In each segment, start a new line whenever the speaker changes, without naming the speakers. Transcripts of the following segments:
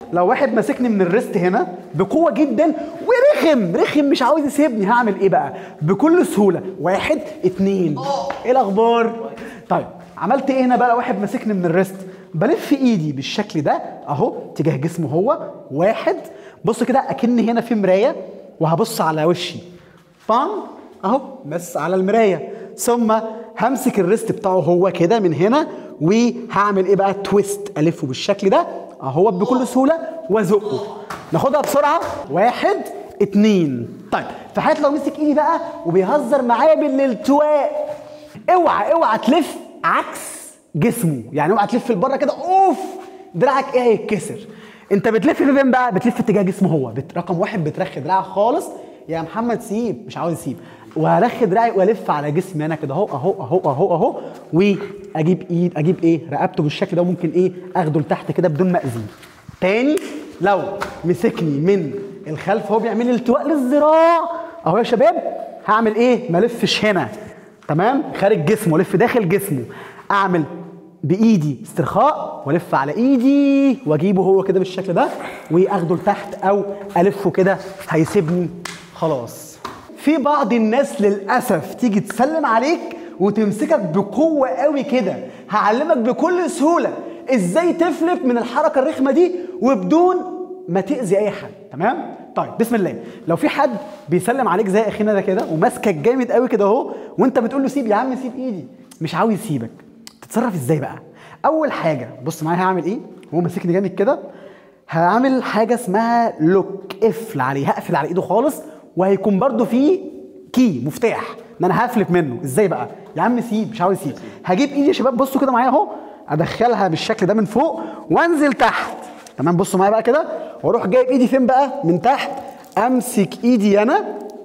لو واحد ماسكني من الريست هنا بقوه جدا ورخم رخم مش عاوز يسيبني هعمل ايه بقى بكل سهوله واحد اتنين ايه الاخبار طيب عملت ايه هنا بقى لو واحد ماسكني من الريست بلف ايدي بالشكل ده اهو تجاه جسمه هو واحد بص كده اكن هنا في مرايه وهبص على وشي بام اهو بس على المرايه ثم همسك الريست بتاعه هو كده من هنا وهعمل ايه بقى تويست الفه بالشكل ده اهو بكل سهوله وازقه ناخدها بسرعه واحد اتنين طيب في حاله لو مسك ايدي بقى وبيهزر معايا بالالتواء اوعى اوعى تلف عكس جسمه يعني اوعى تلف لبره كده اوف دراعك ايه هيتكسر انت بتلف فين بقى بتلف اتجاه جسمه هو بت... رقم واحد بترخي دراعك خالص يا محمد سيب مش عاوز يسيب وهرخي دراعي والف على جسمي انا كده اهو اهو اهو اهو اهو واجيب ايد اجيب ايه رقبته بالشكل ده وممكن ايه اخده لتحت كده بدون ما اذيه تاني لو مسكني من الخلف هو بيعمل لي التواء للذراع اهو يا شباب هعمل ايه ما الفش هنا تمام خارج جسمه الف داخل جسمه اعمل بايدي استرخاء والف على ايدي واجيبه هو كده بالشكل ده واخده لتحت او الفه كده هيسيبني خلاص في بعض الناس للاسف تيجي تسلم عليك وتمسكك بقوه قوي كده هعلمك بكل سهوله ازاي تفلت من الحركه الرخمه دي وبدون ما تاذي اي حد تمام طيب بسم الله لو في حد بيسلم عليك زي اخينا ده كده وماسكك جامد قوي كده اهو وانت بتقول له سيب يا عم سيب ايدي مش عاوز يسيبك تتصرف ازاي بقى اول حاجه بص معايا هعمل ايه هو ماسكني جامد كده هعمل حاجه اسمها لوك قفل عليه هقفل على ايده خالص وهيكون برده في كي مفتاح ان انا هفلت منه ازاي بقى يا عم سيب مش عاوز يسيب هجيب ايدي يا شباب بصوا كده معايا اهو ادخلها بالشكل ده من فوق وانزل تحت تمام بصوا معايا بقى كده واروح جايب ايدي فين بقى من تحت امسك ايدي انا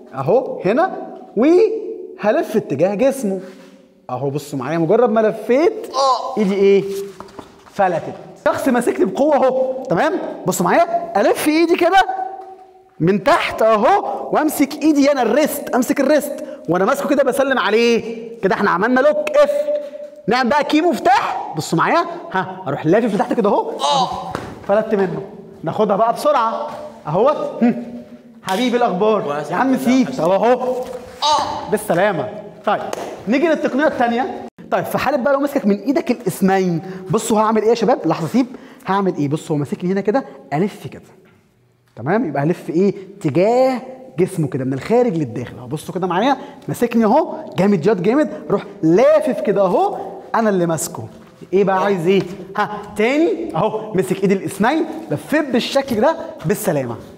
اهو هنا وهلف اتجاه جسمه اهو بصوا معايا مجرد ما لفيت ايدي ايه فلتت شخص ماسكني بقوه اهو تمام بصوا معايا الف ايدي كده من تحت اهو وامسك ايدي انا الريست امسك الريست وانا ماسكه كده بسلم عليه كده احنا عملنا لوك اف نعمل بقى كي مفتاح بصوا معايا ها اروح لافف لتحت كده اهو أهو. فلت منه ناخدها بقى بسرعه اهوت هم. حبيبي الاخبار يا عم سيب طب اهو بالسلامه طيب نيجي للتقنيه الثانيه طيب في حاله بقى لو مسكك من ايدك الاسمين بصوا هعمل ايه يا شباب لحظه سيب هعمل ايه بصوا هو ماسكني هنا كده الف كده تمام يبقى هلف ايه تجاه جسمه كده من الخارج للداخل اهو بصوا كده معايا ماسكني اهو جامد جاد جامد روح لافف كده اهو انا اللي ماسكه ايه بقى عايز ايه ها تاني اهو مسك ايدي الاسمين لفيت بالشكل ده بالسلامه